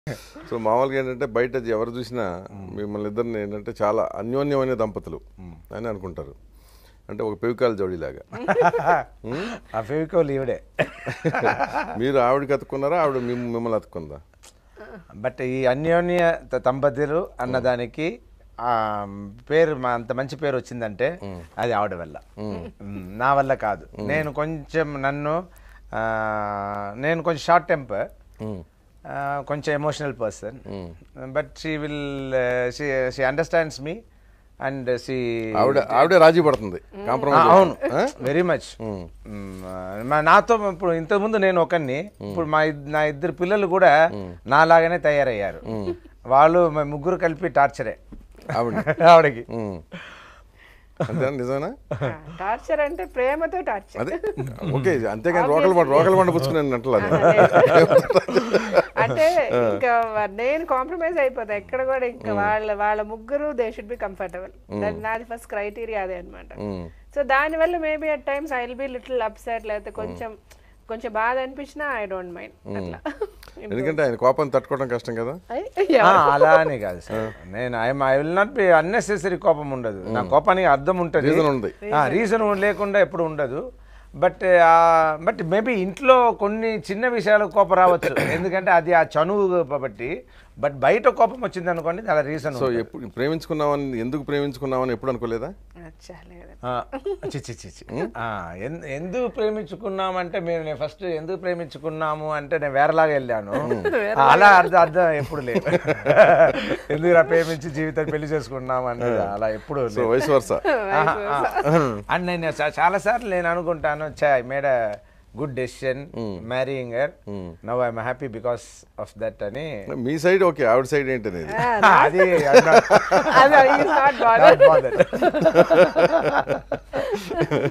So మామూలుగా ఏంటంటే బయట ఎవరు చూసినా మిమ్మల్ని ఇద్దరిని ఏంటంటే చాలా అన్యోన్యమైన దంపతులు అని అనుకుంటారు అంటే ఒక పెవికాల జోడీలాగా ఆ ఫెవికోల్ ఈవిడే మీరు ఆవిడకి అతుక్కున్నారా ఆవిడ మిమ్- మిమ్మల్ని అతుక్కుందా బట్ ఈ అన్యోన్య త- దంపతులు అన్నదానికి ఆ, పేరు మా అంత మంచి పేరు వచ్చిందంటే అది ఆవిడ వల్ల మ్, నా వల్ల కాదు నేను కొంచెం నన్ను ఆ, నేను కొంచెం షార్ట్ టెంపర్ ఉమ్, కొంచెం emotional person but she will she understands me and she ఆవిడ ఆవిడే రాజీ పడుతుంది కాంప్రమైజ్ అవును వెరీ మచ్ నాతో ఇప్పుడు ఇంతకుముందు నేను ఒకరిని ఇప్పుడు మా ఇద్- నా ఇద్దరు పిల్లలు కూడా నాలాగానే తయారయ్యారు వాళ్ళు మా ముగ్గురు కలిపి టార్చరే ఆవిడ ఆవిడకి అంతేనా నిజమేనా టార్చర్ అంటే ప్రేమతో టార్చర్ అదే ఓకే అంతేగాని రోకలు పంట రోకలు పంట పుచ్చుకున్నాను అంటలేదు అంటే ఇంకా నేను కాంప్రమైజ్ అయిపోతా ఎక్కడ కూడా ఇంకా వాళ్ళ వాళ్ళ ముగ్గురు దే షుడ్ బి కంఫర్టబుల్ నాది ఫస్ట్ క్రైటీరియా అదే అనమాట సో దానివల్ల maybe at times I will be little upset లేకపోతే కొంచెం కొంచెం బాధ అనిపించినా ఐ డోంట్ మైండ్ అట్లా ఎందుకంటే ఆయన కోపం తట్టుకోవడం కష్టం కదా అయ్, ఆ, అలా అని కాదు సార్ నేను I I will not be unnecessary కోపం ఉండదు నా కోపానికి అర్థం ఉంటుంది Reason ఉంది. రీజన్ లేకుండా ఎప్పుడు ఉండదు బట్ బట్ మేబీ ఇంట్లో కొన్ని చిన్న విషయాలు కోపం రావచ్చు ఎందుకంటే అది ఆ చనువు కాబట్టి బట్ బయట కోపం వచ్చింది అనుకోండి చాలా రీజన్ సో ఎప్పుడు ప్రేమించుకున్నామని ఎందుకు ప్రేమించుకున్నామని ఎప్పుడు అనుకోలేదా అచ్చా, లేదు. చిచ్చి చిచ్చి ఎందుకు ప్రేమించుకున్నామంటే మేము నేను ఫస్ట్ ఎందుకు ప్రేమించుకున్నాము అంటే నేను వేరేలాగా వెళ్ళాను ఆ, అలా అర్థం అర్థం ఎప్పుడు లేదు ఎందుకు ప్రేమించి జీవితం పెళ్లి చేసుకున్నాము అంటే అలా ఎప్పుడు సో వయసు వరుస అండ్ నేను చాలా సార్లు నేను అనుకుంటాను I made a good decision marrying her now I'm happy because of that అని మీ సైడ్ ఓకే ఆవిడ సైడ్ ఏంటి అనేది అది I'm not- అది he's not bothered. not bothered.